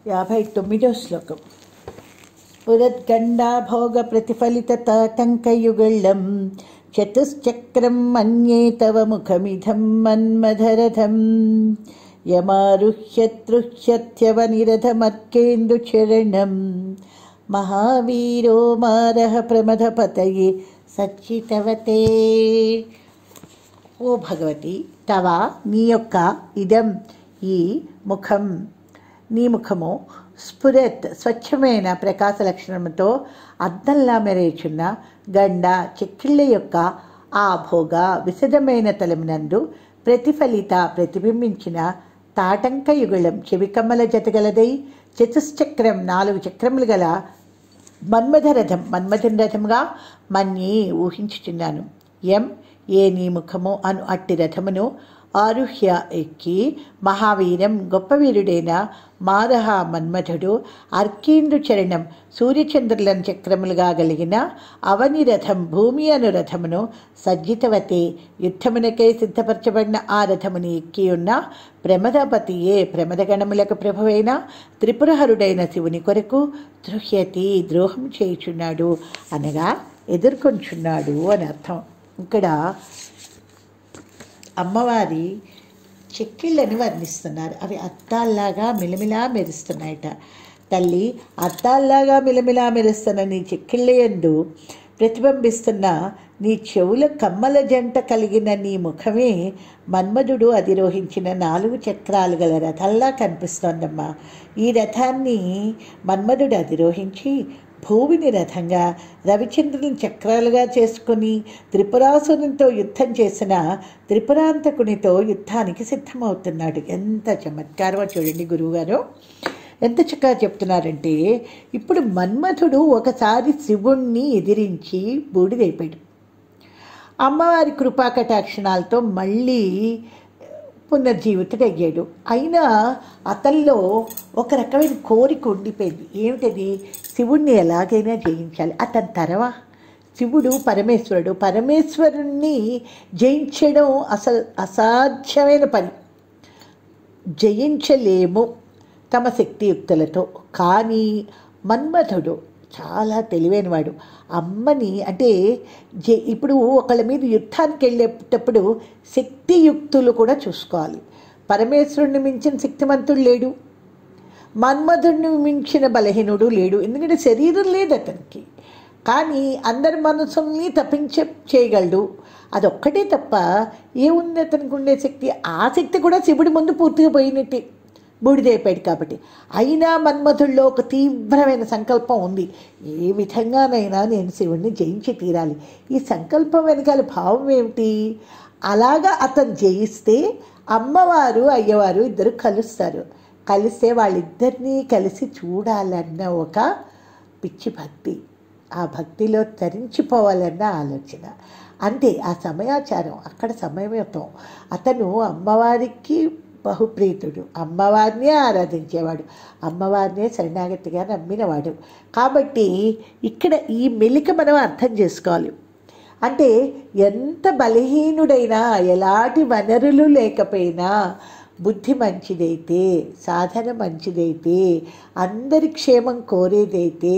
యాభై తొమ్మిదో శ్లోకం ఉదద్గండా భోగ ప్రతిఫలిత తాటంకయుగళం చతుశ్చక్రం మన్యే తవ ముఖమిదం మన్మధరథం యమారుహ్యతృహ్యత్యవ నిరథమర్కేందుచరణం మహావీరో మారహ ప్రమథపతయే సచ్చితవతే ఓ భగవతి తవ నీ యొక్క ఇదం ఈ ముఖం నీ ముఖము స్ఫురత్ స్వచ్ఛమైన ప్రకాశ లక్షణంతో అద్దంలా మెరేచున్న గండ చెక్కిళ్ళ యొక్క ఆ భోగ విశదమైన తలమునందు ప్రతిఫలిత ప్రతిబింబించిన తాటంక యుగళం చెవికమ్మల జతగలదై చతుశ్చక్రం నాలుగు చక్రములు గల మన్మథ రథం మన్మథుని రథముగా మన్ని ఊహించుచున్నాను ఎం ఏ నీ ముఖము అను అట్టి రథమును ఆరుహ్య ఎక్కి మహావీరం గొప్ప వీరుడైన మారహ మన్మథుడు అర్కేంద్రు చరణం సూర్యచంద్రులను చక్రములుగా కలిగిన అవని రథం భూమి అను రథమును సజ్జితవతే యుద్ధమునకై సిద్ధపరచబడిన ఆ రథముని ఎక్కి ఉన్న ప్రమదపతియే ప్రమదగణములకు ప్రభువైన త్రిపురహరుడైన శివుని కొరకు దృహ్యతి ద్రోహం చేయుచున్నాడు అనగా ఎదుర్కొంచున్నాడు అని అర్థం ఇక్కడ అమ్మవారి చెక్కిళ్ళని వర్ణిస్తున్నారు అవి అద్దాల్లాగా మిలమిలా మెరుస్తున్నాయట తల్లి అద్దాల్లాగా మిలమిలా మెరుస్తున్న నీ చెక్కిళ్ళయందు ప్రతిబింబిస్తున్న నీ చెవుల కమ్మల జంట కలిగిన నీ ముఖమే మన్మధుడు అధిరోహించిన నాలుగు చక్రాలు గల రథంలా కనిపిస్తోందమ్మా ఈ రథాన్ని మన్మధుడు అధిరోహించి భూమిని రథంగా రవిచంద్రుని చక్రాలుగా చేసుకుని త్రిపురాసునితో యుద్ధం చేసిన త్రిపురాంతకునితో యుద్ధానికి సిద్ధమవుతున్నాడు ఎంత చమత్కారమో చూడండి గురువుగారు ఎంత చక్కగా చెప్తున్నారంటే ఇప్పుడు మన్మథుడు ఒకసారి శివుణ్ణి ఎదిరించి బూడిదైపోయాడు అమ్మవారి కృపా కటాక్షణాలతో మళ్ళీ పునర్జీవితుడయ్యాడు అయినా అతనిలో ఒక రకమైన కోరిక ఉండిపోయింది ఏమిటది శివుణ్ణి ఎలాగైనా జయించాలి అతని తరవా శివుడు పరమేశ్వరుడు పరమేశ్వరుణ్ణి జయించడం అసలు అసాధ్యమైన పని జయించలేము తమ శక్తియుక్తులతో కానీ మన్మథుడు చాలా తెలివైనవాడు అమ్మని అంటే జే ఇప్పుడు ఒకళ్ళ మీద యుద్ధానికి వెళ్ళేటప్పుడు శక్తియుక్తులు కూడా చూసుకోవాలి పరమేశ్వరుణ్ణి మించిన శక్తిమంతుడు లేడు మన్మధుడిని మించిన బలహీనుడు లేడు ఎందుకంటే శరీరం లేదు అతనికి కానీ అందరి మనసుల్ని తప్పించ చేయగలడు అదొక్కటే తప్ప ఏముంది అతనికి ఉండే శక్తి ఆ శక్తి కూడా శివుడి ముందు పూర్తిగా పోయినట్టే బూడిదైపోయాడు కాబట్టి అయినా మన్మధుల్లో ఒక తీవ్రమైన సంకల్పం ఉంది ఏ విధంగానైనా నేను శివుణ్ణి జయించి తీరాలి ఈ సంకల్పం వెనకాల భావం ఏమిటి అలాగా అతను జయిస్తే అమ్మవారు అయ్యవారు ఇద్దరు కలుస్తారు కలిస్తే వాళ్ళిద్దరినీ కలిసి చూడాలన్న ఒక పిచ్చి భక్తి ఆ భక్తిలో తరించిపోవాలన్న ఆలోచన అంతే ఆ సమయాచారం అక్కడ సమయమతం అతను అమ్మవారికి బహుప్రీతుడు అమ్మవారినే ఆరాధించేవాడు అమ్మవారినే శరణాగతిగా నమ్మినవాడు కాబట్టి ఇక్కడ ఈ మెలిక మనం అర్థం చేసుకోవాలి అంటే ఎంత బలహీనుడైనా ఎలాంటి వనరులు లేకపోయినా బుద్ధి మంచిదైతే సాధన మంచిదైతే అందరి క్షేమం కోరేదైతే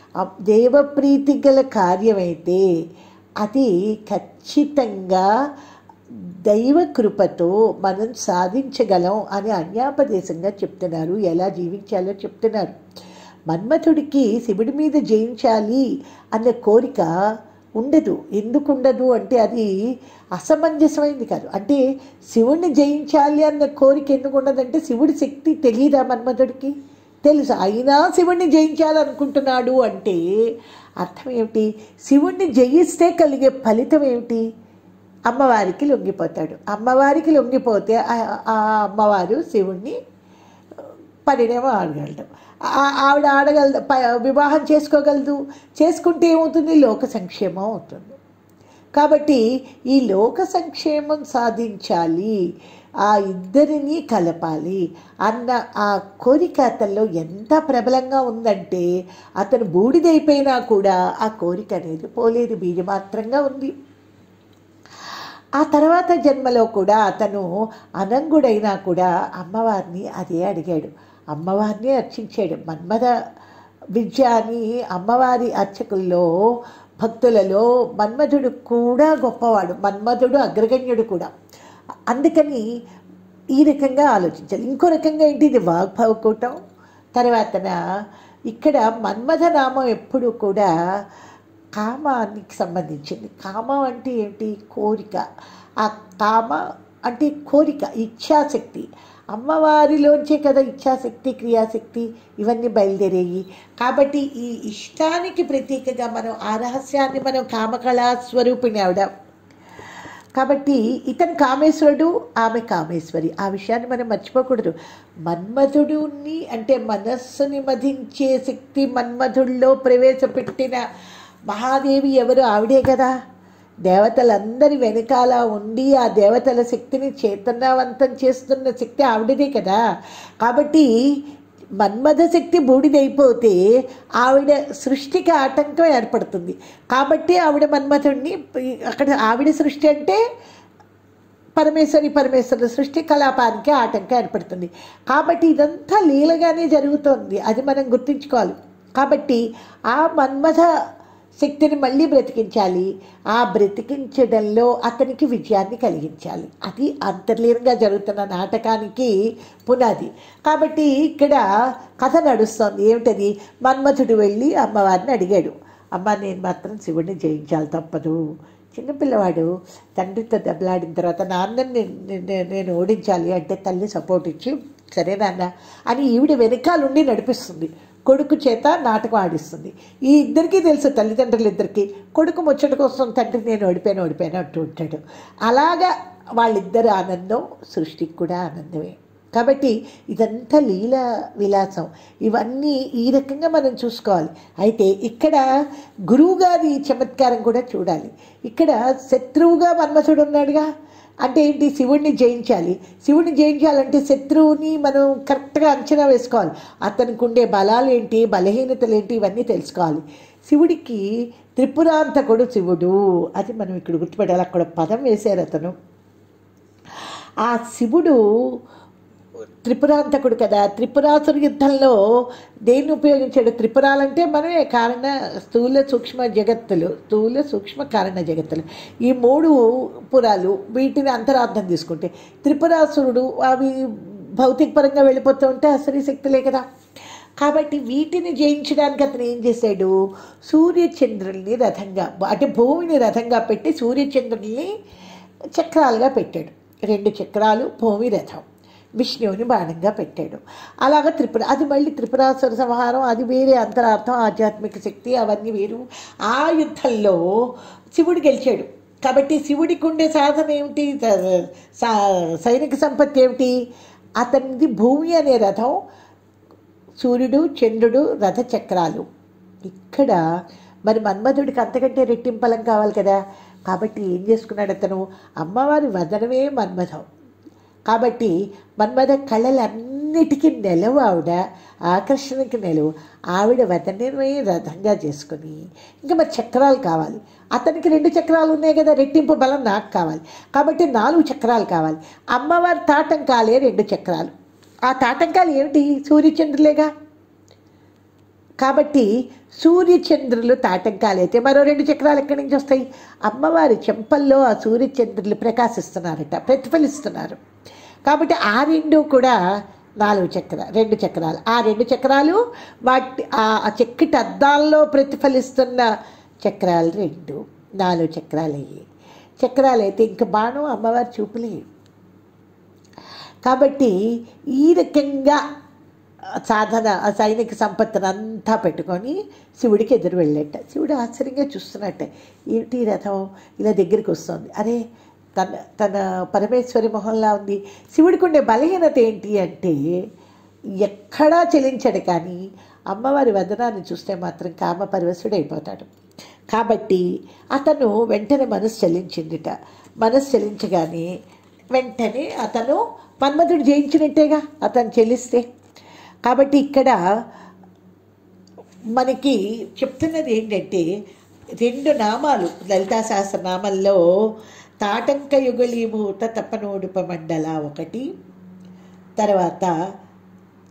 దేవప్రీతి గల కార్యమైతే అది ఖచ్చితంగా దైవ కృపతో మనం సాధించగలం అని అన్యాపదేశంగా చెప్తున్నారు ఎలా జీవించాలో చెప్తున్నారు మన్మథుడికి శివుడి మీద జయించాలి అన్న కోరిక ఉండదు ఎందుకు ఉండదు అంటే అది అసమంజసమైంది కాదు అంటే శివుణ్ణి జయించాలి అన్న కోరిక ఎందుకు ఉండదంటే శివుడి శక్తి తెలియదా మన్మథుడికి తెలుసు అయినా శివుణ్ణి జయించాలనుకుంటున్నాడు అంటే అర్థం ఏమిటి శివుణ్ణి జయిస్తే కలిగే ఫలితం ఏమిటి అమ్మవారికి లొంగిపోతాడు అమ్మవారికి లొంగిపోతే ఆ అమ్మవారు శివుణ్ణి పరిణయం ఆడగలడు ఆవిడ ఆడగలదు వివాహం చేసుకోగలదు చేసుకుంటే ఏమవుతుంది లోక సంక్షేమం అవుతుంది కాబట్టి ఈ లోక సంక్షేమం సాధించాలి ఆ ఇద్దరిని కలపాలి అన్న ఆ కోరిక అతనిలో ఎంత ప్రబలంగా ఉందంటే అతను బూడిదైపోయినా కూడా ఆ కోరిక అనేది పోలేదు బీజమాత్రంగా ఉంది ఆ తర్వాత జన్మలో కూడా అతను అనంగుడైనా కూడా అమ్మవారిని అదే అడిగాడు అమ్మవారిని అర్చించాడు మన్మథ విద్య అని అమ్మవారి అర్చకుల్లో భక్తులలో మన్మధుడు కూడా గొప్పవాడు మన్మధుడు అగ్రగణ్యుడు కూడా అందుకని ఈ రకంగా ఆలోచించాలి ఇంకో రకంగా ఏంటి ఇది వాగ్భవకూటం తర్వాతన ఇక్కడ మన్మథ నామం ఎప్పుడు కూడా కామానికి సంబంధించింది కామం అంటే ఏంటి కోరిక ఆ కామ అంటే కోరిక ఇచ్ఛాశక్తి అమ్మవారిలోంచే కదా ఇచ్ఛాశక్తి క్రియాశక్తి ఇవన్నీ బయలుదేరేయి కాబట్టి ఈ ఇష్టానికి ప్రతీకగా మనం ఆ రహస్యాన్ని మనం కామకళా స్వరూపిణి ఆవిడ కాబట్టి ఇతను కామేశ్వరుడు ఆమె కామేశ్వరి ఆ విషయాన్ని మనం మర్చిపోకూడదు మన్మధుడుని అంటే మనస్సుని మధించే శక్తి మన్మధుడిలో ప్రవేశపెట్టిన మహాదేవి ఎవరు ఆవిడే కదా దేవతలందరి వెనకాల ఉండి ఆ దేవతల శక్తిని చైతన్యవంతం చేస్తున్న శక్తి ఆవిడదే కదా కాబట్టి మన్మథ శక్తి బూడిదైపోతే ఆవిడ సృష్టికి ఆటంకం ఏర్పడుతుంది కాబట్టి ఆవిడ మన్మథుడిని అక్కడ ఆవిడ సృష్టి అంటే పరమేశ్వరి పరమేశ్వరుల సృష్టి కలాపానికి ఆటంకం ఏర్పడుతుంది కాబట్టి ఇదంతా లీలగానే జరుగుతోంది అది మనం గుర్తుంచుకోవాలి కాబట్టి ఆ మన్మథ శక్తిని మళ్ళీ బ్రతికించాలి ఆ బ్రతికించడంలో అతనికి విజయాన్ని కలిగించాలి అది అంతర్లీనంగా జరుగుతున్న నాటకానికి పునాది కాబట్టి ఇక్కడ కథ నడుస్తోంది ఏమిటది మన్మథుడు వెళ్ళి అమ్మవారిని అడిగాడు అమ్మ నేను మాత్రం శివుడిని జయించాలి తప్పదు చిన్నపిల్లవాడు తండ్రితో దెబ్బలాడిన తర్వాత నాన్నని నేను- నేను- నేను ఓడించాలి అంటే తల్లి సపోర్ట్ ఇచ్చి సరే నాన్న అని ఈవిడ వెనకాలండి నడిపిస్తుంది కొడుకు చేత నాటకం ఆడిస్తుంది ఈ ఇద్దరికీ తెలుసు తల్లిదండ్రులు ఇద్దరికి కొడుకు ముచ్చట కోసం తండ్రి నేను ఓడిపోయాను ఓడిపోయాను అంటూ ఉంటాడు అలాగా వాళ్ళిద్దరు ఆనందం సృష్టికి కూడా ఆనందమే కాబట్టి ఇదంతా లీల విలాసం ఇవన్నీ ఈ రకంగా మనం చూసుకోవాలి అయితే ఇక్కడ గురువుగారి చమత్కారం కూడా చూడాలి ఇక్కడ శత్రువుగా మన్మథుడు ఉన్నాడుగా అంటే ఏంటి శివుణ్ణి జయించాలి శివుణ్ణి జయించాలంటే శత్రువుని మనం కరెక్ట్గా అంచనా వేసుకోవాలి అతనికి ఉండే బలాలు ఏంటి బలహీనతలు ఏంటి ఇవన్నీ తెలుసుకోవాలి శివుడికి త్రిపురాంతకుడు శివుడు అది మనం ఇక్కడ గుర్తుపెట్టాలి అక్కడ పదం వేశారు అతను ఆ శివుడు త్రిపురాంతకుడు కదా త్రిపురాసుర యుద్ధంలో దేన్ని ఉపయోగించాడు త్రిపురాలంటే మనమే కారణ స్థూల సూక్ష్మ జగత్తులు స్థూల సూక్ష్మ కారణ జగత్తులు ఈ మూడు పురాలు వీటిని అంతరార్థం తీసుకుంటే త్రిపురాసురుడు అవి భౌతిక పరంగా వెళ్ళిపోతూ ఉంటే అసలు శక్తులే కదా కాబట్టి వీటిని జయించడానికి అతను ఏం చేశాడు సూర్యచంద్రుల్ని రథంగా అంటే భూమిని రథంగా పెట్టి సూర్యచంద్రుల్ని చక్రాలుగా పెట్టాడు రెండు చక్రాలు భూమి రథం విష్ణువుని బాణంగా పెట్టాడు అలాగ త్రిపుర అది మళ్ళీ త్రిపురాసుర సంహారం అది వేరే అంతరార్థం ఆధ్యాత్మిక శక్తి అవన్నీ వేరు ఆ యుద్ధంలో శివుడు గెలిచాడు కాబట్టి శివుడికి ఉండే సాధన ఏమిటి స- సా- సైనిక సంపత్తి ఏమిటి అతనిది భూమి అనే రథం సూర్యుడు చంద్రుడు రథ చక్రాలు ఇక్కడ మరి మన్మధుడికి అంతకంటే రెట్టింపలం కావాలి కదా కాబట్టి ఏం చేసుకున్నాడు అతను అమ్మవారి వదనమే మన్మథం కాబట్టి మన్మథ కళలన్నిటికీ నెలవు ఆవిడ ఆకర్షణకి నెలవు ఆవిడ వదనమే రథంగా చేసుకుని ఇంకా మరి చక్రాలు కావాలి అతనికి రెండు చక్రాలు ఉన్నాయి కదా రెట్టింపు బలం నాకు కావాలి కాబట్టి నాలుగు చక్రాలు కావాలి అమ్మవారి తాటంకాలే రెండు చక్రాలు ఆ తాటంకాలు ఏమిటి సూర్యచంద్రులేగా కాబట్టి సూర్యచంద్రులు తాటంకాలైతే మరో రెండు చక్రాలు ఎక్కడి నుంచి వస్తాయి అమ్మవారి చెంపల్లో ఆ సూర్యచంద్రులు ప్రకాశిస్తున్నారట ప్రతిఫలిస్తున్నారు కాబట్టి ఆ రెండు కూడా నాలుగు చక్ర రెండు చక్రాలు ఆ రెండు చక్రాలు వాటి ఆ ఆ చెక్కిటి అద్దాల్లో ప్రతిఫలిస్తున్న చక్రాలు రెండు నాలుగు చక్రాలు అయ్యాయి చక్రాలు అయితే ఇంక బాణం అమ్మవారి చూపులే కాబట్టి ఈ రకంగా సాధన ఆ సైనిక సంపత్తిని అంతా పెట్టుకొని శివుడికి ఎదురు వెళ్ళేట శివుడు ఆశ్చర్యంగా చూస్తున్నట్టే ఏంటి ఈ రథం ఇలా దగ్గరికి వస్తుంది అరే తన తన పరమేశ్వరి మొహంలా ఉంది శివుడికి ఉండే బలహీనత ఏంటి అంటే ఎక్కడా చెలించడు కానీ అమ్మవారి వదనాన్ని చూస్తే మాత్రం కామ పరవశుడైపోతాడు కాబట్టి అతను వెంటనే మనసు చలించిందిట మనసు చలించగానే వెంటనే అతను మన్మధుడు జయించినట్టేగా అతను చెల్లిస్తే కాబట్టి ఇక్కడ మనకి చెప్తున్నది ఏంటంటే రెండు నామాలు లలితా సహస్రనామంలో తాటంక యుగళీభూత తపనోడుప మండల ఒకటి తర్వాత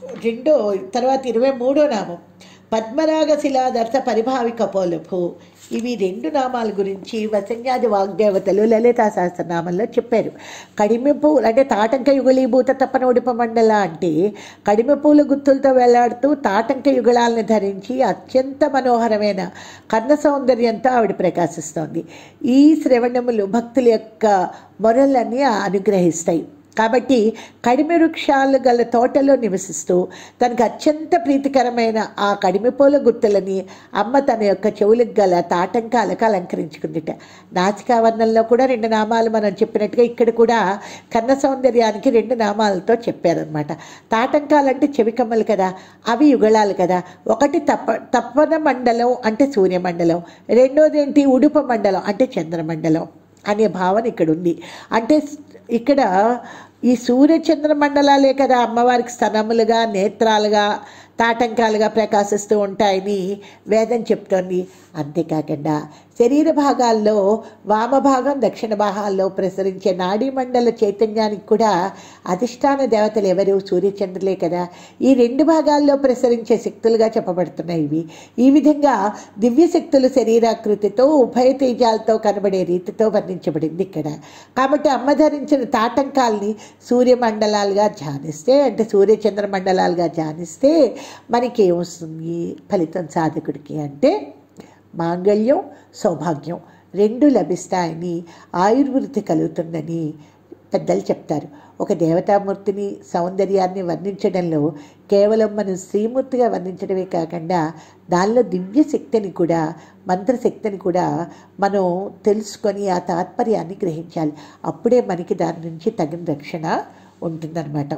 రెండో తర్వాత ఇరవై మూడో నామం పద్మరాగ శిలాదర్శ పరిభావి కపోలభు ఇవి రెండు నామాల గురించి వసంజాది వాగ్దేవతలు లలితా సహస్రనామంలో చెప్పారు కడిమి పువ్వులు అంటే తాటంక యుగళీభూత తప్పన ఉడిప మండల అంటే కడిమి పూల గుత్తులతో వేలాడుతూ తాటంక యుగళాలను ధరించి అత్యంత మనోహరమైన కర్ణ సౌందర్యంతో ఆవిడ ప్రకాశిస్తోంది ఈ శ్రవణములు భక్తుల యొక్క మొరలన్నీ అనుగ్రహిస్తాయి కాబట్టి కడిమి వృక్షాలు గల తోటలో నివసిస్తూ తనకు అత్యంత ప్రీతికరమైన ఆ కడిమి పూల గుర్తులని అమ్మ తన యొక్క చెవులకు గల తాటంకాలకు అలంకరించుకుందిట నాసికావర్ణంలో కూడా రెండు నామాలు మనం చెప్పినట్టుగా ఇక్కడ కూడా కన్న సౌందర్యానికి రెండు నామాలతో చెప్పారనమాట తాటంకాలంటే చెవి కమ్మలు కదా అవి యుగళాలు కదా ఒకటి తప్ప తప్పన మండలం అంటే సూర్యమండలం రెండోది ఏంటి ఉడుప మండలం అంటే చంద్రమండలం అనే భావన ఇక్కడ ఉంది అంటే ఇక్కడ ఈ సూర్యచంద్ర మండలాలే కదా అమ్మవారికి స్తనములుగా నేత్రాలుగా తాటంకాలుగా ప్రకాశిస్తూ ఉంటాయని వేదం చెప్తోంది అంతేకాకుండా శరీర భాగాల్లో వామభాగం దక్షిణ భాగాల్లో ప్రసరించే నాడీ మండల చైతన్యానికి కూడా అధిష్టాన దేవతలు ఎవరు సూర్యచంద్రులే కదా ఈ రెండు భాగాల్లో ప్రసరించే శక్తులుగా చెప్పబడుతున్నాయి ఇవి ఈ విధంగా దివ్య శక్తులు శరీరాకృతితో ఉభయ తేజాలతో కనబడే రీతితో వర్ణించబడింది ఇక్కడ కాబట్టి అమ్మ ధరించిన తాటంకాల్ని సూర్యమండలాలుగా ధ్యానిస్తే అంటే సూర్యచంద్ర మండలాలుగా ధ్యానిస్తే మనకి ఏమొస్తుంది ఫలితం సాధకుడికి అంటే మాంగళ్యం సౌభాగ్యం రెండు లభిస్తాయని ఆయుర్వృద్ధి కలుగుతుందని పెద్దలు చెప్తారు ఒక దేవతామూర్తిని సౌందర్యాన్ని వర్ణించడంలో కేవలం మనం శ్రీమూర్తిగా వర్ణించడమే కాకుండా దానిలో దివ్య శక్తిని కూడా మంత్రశక్తిని కూడా మనం తెలుసుకొని ఆ తాత్పర్యాన్ని గ్రహించాలి అప్పుడే మనకి దాని నుంచి తగిన రక్షణ ఉంటుందన్నమాట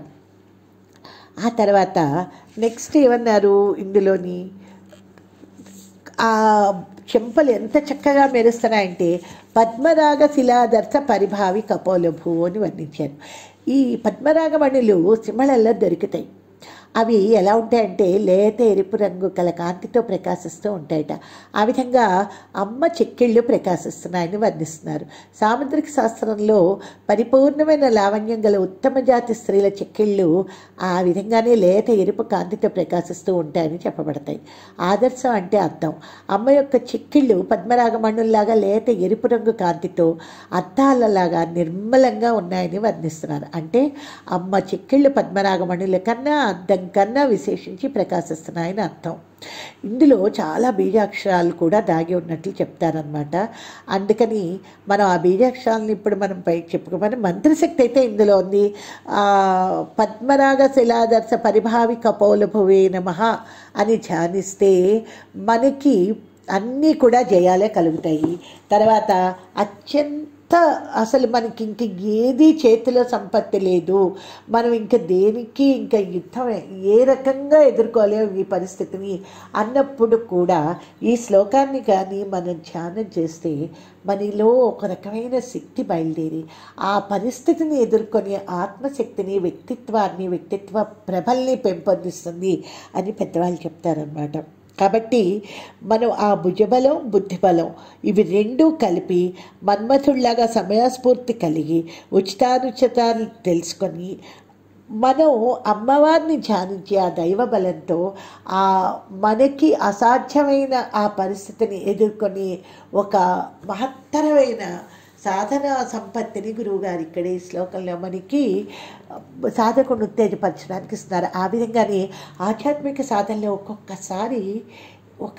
ఆ తర్వాత నెక్స్ట్ ఏమన్నారు ఇందులోని ఆ చెంపలు ఎంత చక్కగా మెరుస్తున్నాయంటే పద్మరాగ శిలాదర్శ పరిభావి కపోలభూ అని వర్ణించారు ఈ పద్మరాగమణులు సిమళల్లో దొరుకుతాయి అవి ఎలా ఉంటాయంటే లేత ఎరుపు రంగు కల కాంతితో ప్రకాశిస్తూ ఉంటాయట ఆ విధంగా అమ్మ చెక్కిళ్ళు ప్రకాశిస్తున్నాయని వర్ణిస్తున్నారు సాముద్రిక శాస్త్రంలో పరిపూర్ణమైన లావణ్యం గల ఉత్తమ జాతి స్త్రీల చెక్కిళ్ళు ఆ విధంగానే లేత ఎరుపు కాంతితో ప్రకాశిస్తూ ఉంటాయని చెప్పబడతాయి ఆదర్శం అంటే అర్థం అమ్మ యొక్క చెక్కిళ్ళు పద్మరాగమణుల్లాగా లేత ఎరుపు రంగు కాంతితో అద్దాలలాగా నిర్మలంగా ఉన్నాయని వర్ణిస్తున్నారు అంటే అమ్మ చెక్కిళ్ళు పద్మరాగమణుల కన్నా అద్దం కన్నా విశేషించి ప్రకాశిస్తున్నాయని అర్థం ఇందులో చాలా బీజాక్షరాలు కూడా దాగి ఉన్నట్లు చెప్తారనమాట అందుకని మనం ఆ బీజాక్షరాలను ఇప్పుడు మనం పై చెప్పుకోమని మంత్రశక్తి అయితే ఇందులో ఉంది ఆ, పద్మరాగ శిలాదర్శ పరిభావి కపోలభువే నమః అని ధ్యానిస్తే మనకి అన్నీ కూడా జయాలే కలుగుతాయి తర్వాత అత్యంత అసలు మనకి ఇంక ఏది చేతిలో సంపత్తి లేదు మనం ఇంక దేనికి ఇంకా యుద్ధం ఏ రకంగా ఎదుర్కోలేము ఈ పరిస్థితిని అన్నప్పుడు కూడా ఈ శ్లోకాన్ని కానీ మనం ధ్యానం చేస్తే మనలో ఒక రకమైన శక్తి బయలుదేరి ఆ పరిస్థితిని ఎదుర్కొని ఆత్మశక్తిని వ్యక్తిత్వాన్ని వ్యక్తిత్వ ప్రభల్ని పెంపొందిస్తుంది అని పెద్దవాళ్ళు చెప్తారనమాట కాబట్టి మనం ఆ భుజబలం బుద్ధిబలం ఇవి రెండూ కలిపి మన్మథుల్లాగా సమయస్ఫూర్తి కలిగి ఉచితానుచితాలు తెలుసుకొని మనం అమ్మవారిని ధ్యానించి ఆ దైవ బలంతో ఆ మనకి అసాధ్యమైన ఆ పరిస్థితిని ఎదుర్కొని ఒక మహత్తరమైన సాధన సంపత్తిని గురువుగారు ఇక్కడ ఈ శ్లోకంలో మనకి సాధకుడు ఉత్తేజపరచడానికి ఇస్తున్నారు ఆ విధంగానే ఆధ్యాత్మిక సాధనలో ఒక్కొక్కసారి ఒక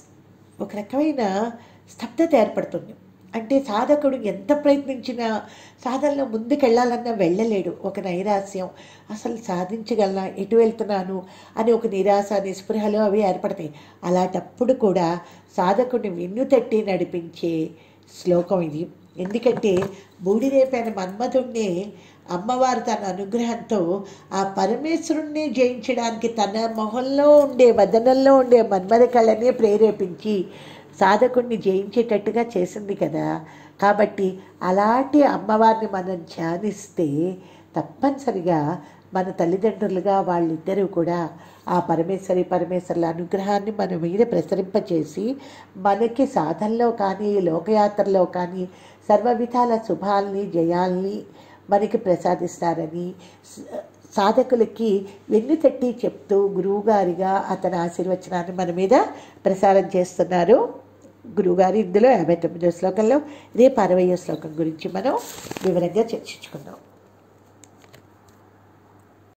ఒక రకమైన స్తబ్దత ఏర్పడుతుంది అంటే సాధకుడు ఎంత ప్రయత్నించినా సాధనలో ముందుకెళ్ళాలన్నా వెళ్ళలేడు ఒక నైరాస్యం అసలు సాధించగలనా ఎటు వెళ్తున్నాను అని ఒక నిరాశ నిస్పృహలు అవి ఏర్పడతాయి అలాంటప్పుడు కూడా సాధకుడిని వెన్ను తట్టి నడిపించే శ్లోకం ఇది ఎందుకంటే బూడిరేపైన మన్మధుణ్ణి అమ్మవారు తన అనుగ్రహంతో ఆ పరమేశ్వరుణ్ణి జయించడానికి తన మొహంలో ఉండే వదనంలో ఉండే మన్మథ కళనే ప్రేరేపించి సాధకుణ్ణి జయించేటట్టుగా చేసింది కదా కాబట్టి అలాంటి అమ్మవారిని మనం ధ్యానిస్తే తప్పనిసరిగా మన తల్లిదండ్రులుగా వాళ్ళిద్దరూ కూడా ఆ పరమేశ్వరి పరమేశ్వరుల అనుగ్రహాన్ని మన మీద ప్రసరింపచేసి మనకి సాధనలో కానీ లోకయాత్రలో కానీ సర్వ విధాల శుభాల్ని జయాల్ని మనకి ప్రసాదిస్తారని స- సాధకులకి వెన్ను తట్టి చెప్తూ గురువుగారిగా అతని ఆశీర్వచనాన్ని మన మీద ప్రసారం చేస్తున్నారు గురువుగారు ఇందులో యాభై తొమ్మిదో శ్లోకంలో రేపు అరవయో శ్లోకం గురించి మనం వివరంగా చర్చించుకుందాం